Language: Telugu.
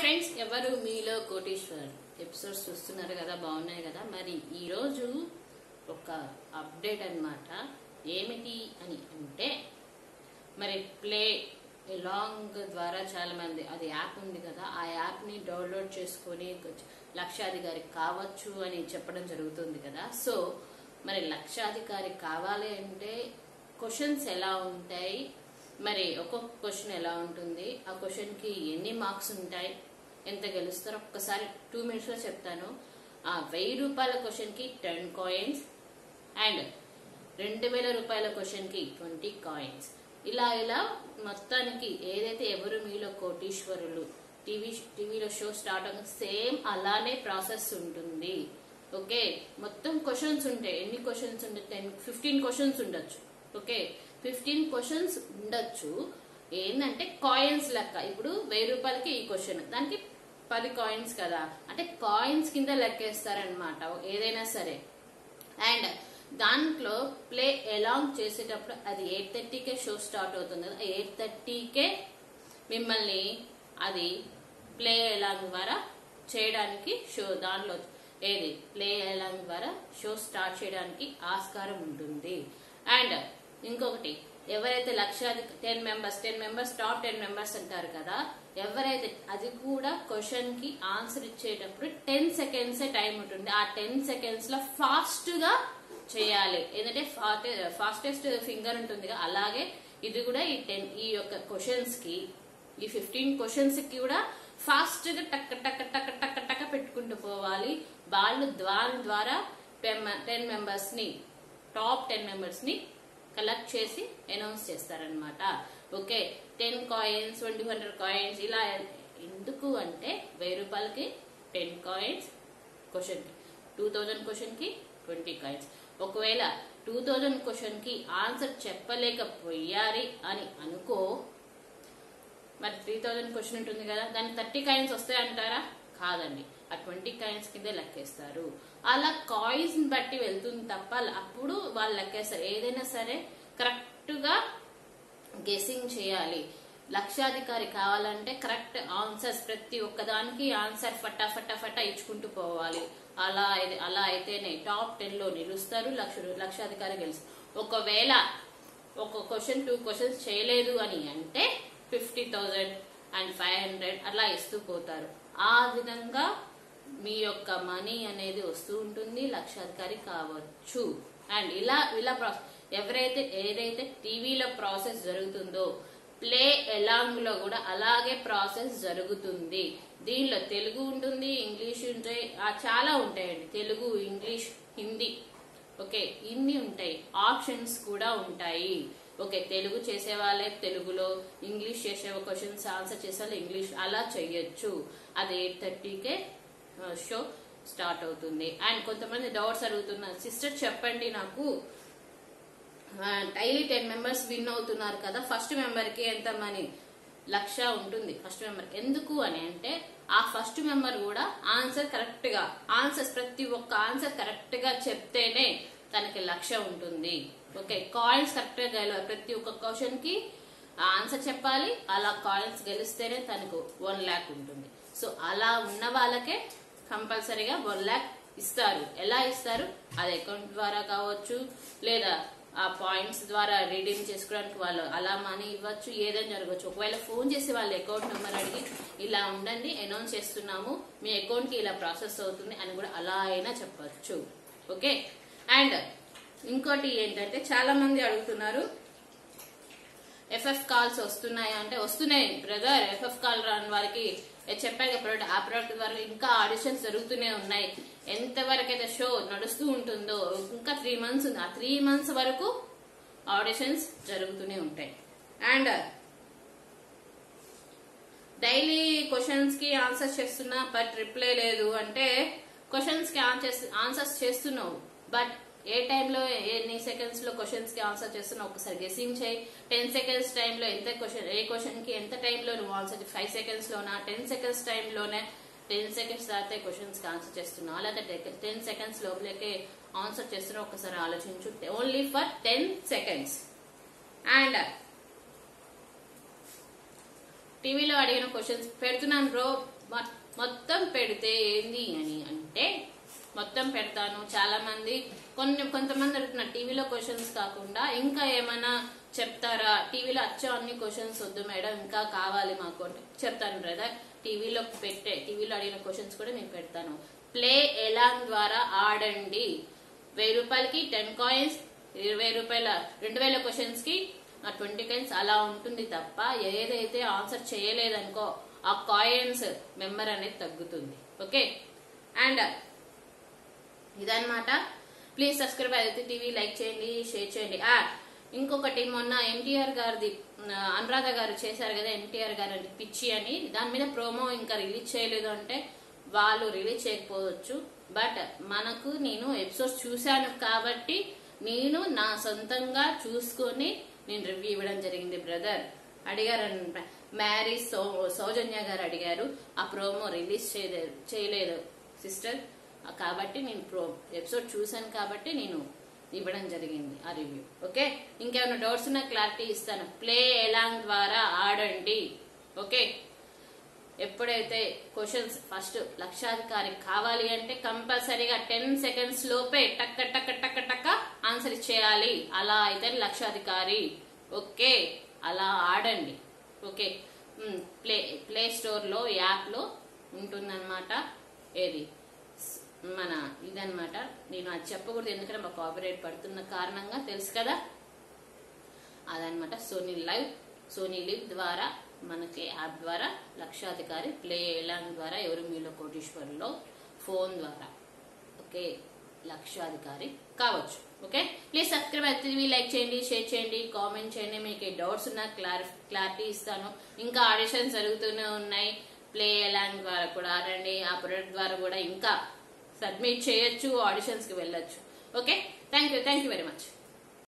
ఫ్రెండ్స్ ఎవరు మీలో కోటీశ్వర్ ఎపిసోడ్స్ చూస్తున్నారు కదా బాగున్నాయి కదా మరి ఈ రోజు ఒక అప్డేట్ అన్నమాట ఏమిటి అని అంటే మరి ప్లే లాంగ్ ద్వారా చాలా మంది అది యాప్ ఉంది కదా ఆ యాప్ ని డౌన్లోడ్ చేసుకొని లక్షాధికారి కావచ్చు అని చెప్పడం జరుగుతుంది కదా సో మరి లక్షాధికారి కావాలి అంటే క్వశ్చన్స్ ఎలా ఉంటాయి మరి ఒక్కొక్క క్వశ్చన్ ఎలా ఉంటుంది ఆ క్వశ్చన్ కి ఎన్ని మార్క్స్ ఉంటాయి ఎంత గెలుస్తారో ఒక్కసారి టూ మినిట్స్ లో చెప్తాను ఆ వెయ్యి రూపాయల క్వశ్చన్ కి టెన్ కాయిన్స్ అండ్ రెండు వేల రూపాయల క్వశ్చన్ కి ట్వంటీ కాయిన్స్ ఇలా ఇలా మొత్తానికి ఏదైతే ఎవరు మీలో కోటీశ్వరులు టీవీ టీవీలో షో స్టార్ట్ అవుతుంది సేమ్ అలానే ప్రాసెస్ ఉంటుంది ఓకే మొత్తం క్వశ్చన్స్ ఉంటాయి ఎన్ని క్వశ్చన్స్ ఉంటాయి టెన్ ఫిఫ్టీన్ క్వశ్చన్స్ ఉండొచ్చు ఓకే ఫిఫ్టీన్ క్వశ్చన్స్ ఉండొచ్చు ఏంటంటే కాయిన్స్ లెక్క ఇప్పుడు వెయ్యి రూపాయలకి ఈ క్వశ్చన్ దానికి పది కాయిన్స్ కదా అంటే కాయిన్స్ కింద లెక్కేస్తారనమాట ఏదైనా సరే అండ్ దాంట్లో ప్లే అలాంగ్ చేసేటప్పుడు అది ఎయిట్ థర్టీకే షో స్టార్ట్ అవుతుంది కదా ఎయిట్ థర్టీకే మిమ్మల్ని అది ప్లే అలాంగ్ ద్వారా చేయడానికి షో దాంట్లో ఏది ప్లే అలాంగ్ ద్వారా షో స్టార్ట్ చేయడానికి ఆస్కారం ఉంటుంది అండ్ ఇంకొకటి ఎవరైతే లక్షాది ten members ten members top ten members అంటారు కదా ఎవరైతే అది కూడా క్వశ్చన్ కి ఆన్సర్ ఇచ్చేటప్పుడు టెన్ సెకండ్స్ టైం ఉంటుంది ఆ టెన్ సెకండ్స్ లో ఫాస్ట్ గా చేయాలి ఎందుకంటే ఫాస్టెస్ట్ ఫింగర్ ఉంటుంది కదా అలాగే ఇది కూడా ఈ టెన్ ఈ యొక్క క్వశ్చన్స్ కి ఈ ఫిఫ్టీన్ క్వశ్చన్స్ కి కూడా ఫాస్ట్ గా టక్ టక్ టక్ టక్ టక్ పెట్టుకుంటూ పోవాలి వాళ్ళు దాని ద్వారా టెన్ మెంబర్స్ ని టాప్ టెన్ మెంబర్స్ ని కలెక్ట్ చేసి అనౌన్స్ చేస్తారనమాట okay ten coins twenty hundred coins ఇలా ఎందుకు అంటే వెయ్యి రూపాయలకి టెన్ కాయిన్స్ క్వశ్చన్ కి టూ థౌజండ్ క్వశ్చన్ కి ట్వంటీ కాయిన్స్ ఒకవేళ టూ థౌజండ్ క్వశ్చన్ కి ఆన్సర్ చెప్పలేకపోయారి అని అనుకో మరి త్రీ థౌజండ్ క్వశ్చన్ ఉంటుంది కదా దానికి థర్టీ కాయిన్స్ వస్తాయంటారా కాదండి ఆ ట్వంటీ కాయిన్స్ కిందే లెక్కేస్తారు అలా కాయిన్స్ బట్టి వెళ్తుంది తప్ప అప్పుడు వాళ్ళు లెక్కేస్తారు ఏదైనా సరే కరెక్ట్ గా గెసింగ్ చేయాలి లక్షాధికారి కావాలంటే కరెక్ట్ ఆన్సర్స్ ప్రతి ఒక్కదానికి ఆన్సర్ ఫటా ఫటా ఫటా ఇచ్చుకుంటూ పోవాలి అలా అలా అయితేనే టాప్ టెన్ లో నిలుస్తారు లక్ష లక్షాధికారి గెలుస్తారు ఒకవేళ ఒక క్వశ్చన్ టూ క్వశ్చన్స్ చేయలేదు అని అంటే fifty thousand and five hundred అలా ఇస్తూ పోతారు ఆ విధంగా మీ యొక్క మనీ అనేది వస్తూ ఉంటుంది లక్షాధికారి కావచ్చు అండ్ ఇలా ఇలా ప్రాసెస్ ఎవరైతే ఏదైతే టీవీలో ప్రాసెస్ జరుగుతుందో ప్లే ఎలాంగ్ లో కూడా అలాగే ప్రాసెస్ జరుగుతుంది దీనిలో తెలుగు ఉంటుంది ఇంగ్లీష్ ఉంటాయి చాలా ఉంటాయండి తెలుగు ఇంగ్లీష్ హిందీ ఓకే ఇన్ని ఉంటాయి ఆప్షన్స్ కూడా ఉంటాయి ఓకే తెలుగు చేసే వాళ్ళే తెలుగులో ఇంగ్లీష్ చేసే క్వశ్చన్స్ ఆన్సర్ చేసే వాళ్ళు ఇంగ్లీష్ అలా చెయ్యొచ్చు అది ఎయిట్ థర్టీకే షో స్టార్ట్ అవుతుంది అండ్ కొంతమంది డౌట్స్ అడుగుతున్నారు సిస్టర్ చెప్పండి నాకు డైలీ టెన్ మెంబర్స్ విన్ అవుతున్నారు కదా ఫస్ట్ మెంబర్ కి ఎంత మనీ లక్ష ఉంటుంది ఫస్ట్ మెంబర్ ఎందుకు అని అంటే ఆ ఫస్ట్ మెంబర్ కూడా ఆన్సర్ కరెక్ట్ గా ఆన్సర్స్ ప్రతి ఒక్క ఆన్సర్ కరెక్ట్ గా చెప్తేనే తనకి లక్ష ఉంటుంది ఓకే కాయిన్స్ కరెక్ట్ గా గెలవాలి ప్రతి ఒక్క క్వశ్చన్ కి ఆన్సర్ చెప్పాలి అలా కాయిన్స్ గెలిస్తేనే తనకు వన్ ల్యాక్ ఉంటుంది సో అలా ఉన్న వాళ్ళకే కంపల్సరీగా వన్ ల్యాక్ ఇస్తారు ఎలా ఇస్తారు అది అకౌంట్ ద్వారా కావచ్చు లేదా ఆ పాయింట్స్ ద్వారా రీడీమ్ చేసుకోవడానికి వాళ్ళు అలా మనీ ఇవ్వచ్చు ఏదైనా జరగవచ్చు ఒకవేళ ఫోన్ చేసి వాళ్ళ అకౌంట్ నెంబర్ అడిగి ఇలా ఉండండి అనౌన్స్ చేస్తున్నాము మీ అకౌంట్ కి ఇలా ప్రాసెస్ అవుతుంది అని కూడా అలా అయినా చెప్పచ్చు ఓకే అండ్ ఇంకోటి ఏంటంటే చాలా మంది అడుగుతున్నారు ఎఫ్ఎఫ్ కాల్స్ వస్తున్నాయి అంటే వస్తున్నాయి బ్రదర్ ఎఫ్ఎఫ్ కాల్ రాని వారికి చెప్పాక ప్రోడక్ట్ ఆ ప్రోడక్ట్ ద్వారా ఇంకా ఆడిషన్స్ జరుగుతూనే ఉన్నాయి ఎంత వరకు అయితే షో నడుస్తూ ఉంటుందో ఇంకా త్రీ మంత్స్ ఉంది ఆ త్రీ మంత్స్ వరకు ఆడిషన్స్ జరుగుతూనే ఉంటాయి అండ్ డైలీ క్వశ్చన్స్ కి ఆన్సర్స్ చేస్తున్నా బట్ రిప్లై లేదు అంటే క్వశ్చన్స్ కి ఆన్సర్స్ చేస్తున్నావు బట్ ఏ టైంలో ఎన్ని సెకండ్స్ లో క్వశ్చన్స్ కి ఆన్సర్ చేస్తున్నావు ఒకసారి గెసింగ్ చేయి టెన్ సెకండ్స్ టైంలో ఎంత క్వశ్చన్ ఏ క్వశ్చన్ కి ఎంత టైంలో నువ్వు ఆన్సర్ ఫైవ్ సెకండ్స్ లోనా టెన్ సెకండ్స్ టైంలోనే టెన్ సెకండ్స్ తర్వాత క్వశ్చన్స్ కి ఆన్సర్ చేస్తున్నావు లేకపోతే టెన్ సెకండ్స్ లోపలికే ఆన్సర్ చేస్తున్నావు ఒకసారి ఆలోచించు only for ten seconds and టీవీలో అడిగిన క్వశ్చన్స్ పెడుతున్నాను బ్రో మ- మొత్తం పెడితే ఏంది అని అంటే మొత్తం పెడతాను చాలా మంది కొన్ని కొంతమంది అడుగుతున్నారు టీవీలో క్వశ్చన్స్ కాకుండా ఇంకా ఏమైనా చెప్తారా టీవీలో వచ్చే అన్ని క్వశ్చన్స్ వద్దు మేడం ఇంకా కావాలి మాకు అంటే చెప్తాను బ్రదర్ టీవీలో పెట్టే టీవీలో అడిగిన క్వశ్చన్స్ కూడా నేను పెడతాను ప్లే ఎలాంగ్ ద్వారా ఆడండి వెయ్యి రూపాయలకి టెన్ కాయిన్స్ ఇరవై రూపాయల రెండు వేల క్వశ్చన్స్ కి ట్వంటీ కాయిన్స్ అలా ఉంటుంది తప్ప ఏదైతే ఆన్సర్ చేయలేదనుకో ఆ కాయిన్స్ మెంబర్ అనేది తగ్గుతుంది ఓకే అండ్ ఇదన్నమాట ప్లీజ్ సబ్స్క్రైబ్ అయితే టీవీ లైక్ చేయండి షేర్ చేయండి ఆ ఇంకొకటి మొన్న ఎన్టీఆర్ గారిది ఆ, అనురాధ గారు చేశారు కదా ఎన్టీఆర్ గారు అంటే పిచ్చి అని దాని మీద ప్రోమో ఇంకా రిలీజ్ చేయలేదు అంటే వాళ్ళు రిలీజ్ చేయకపోవచ్చు బట్ మనకు నేను ఎపిసోడ్స్ చూశాను కాబట్టి నేను నా సొంతంగా చూసుకొని నేను రివ్యూ ఇవ్వడం జరిగింది బ్రదర్ అడిగారు మ్యారీ సౌ సౌజన్య గారు అడిగారు ఆ ప్రోమో రిలీజ్ చేయలేదు చేయలేదు సిస్టర్ కాబట్టి నేను ప్రో ఎపిసోడ్ చూశాను కాబట్టి నేను ఇవ్వడం జరిగింది ఆ రివ్యూ ఓకే ఇంకేమైనా డౌట్స్ ఉన్నా క్లారిటీ ఇస్తాను ప్లే ఎలాంగ్ ద్వారా ఆడండి ఓకే ఎప్పుడైతే క్వశ్చన్స్ ఫస్ట్ లక్షాధికారి కావాలి అంటే కంపల్సరీగా టెన్ సెకండ్స్ లోపే టక్క టక్క టక్క టక్క ఆన్సర్ ఇచ్చేయాలి అలా అయితే లక్షాధికారి ఓకే అలా ఆడండి okay um, play play store లో యాప్ లో ఉంటుందన్నమాట ఏది స్- మన ఇదన్నమాట నేను అది చెప్పకూడదు ఎందుకంటే మా కాపీరైట్ పడుతున్న కారణంగా తెలుసు కదా అదనమాట సోనీ లైవ్ సోనీ లివ్ ద్వారా మనకి యాప్ ద్వారా లక్షాధికారి ప్లే ఎలాంగ్ ద్వారా ఎవరు మీలో కోటీశ్వరులో ఫోన్ ద్వారా ఓకే లక్షాధికారి కావచ్చు ఓకే ప్లీజ్ సబ్స్క్రైబ్ అయితే లైక్ చేయండి షేర్ చేయండి కామెంట్ చేయండి మీకు డౌట్స్ ఉన్నా క్లారి క్లారిటీ ఇస్తాను ఇంకా ఆడిషన్స్ జరుగుతూనే ఉన్నాయి ప్లే ఎలాంగ్ ద్వారా కూడా ఆడండి ఆ ప్రొడక్ట్ ద్వారా కూడా ఇంకా సబ్మిట్ చేయొచ్చు ఆడిషన్స్ కి వెళ్ళొచ్చు okay thank you thank you very much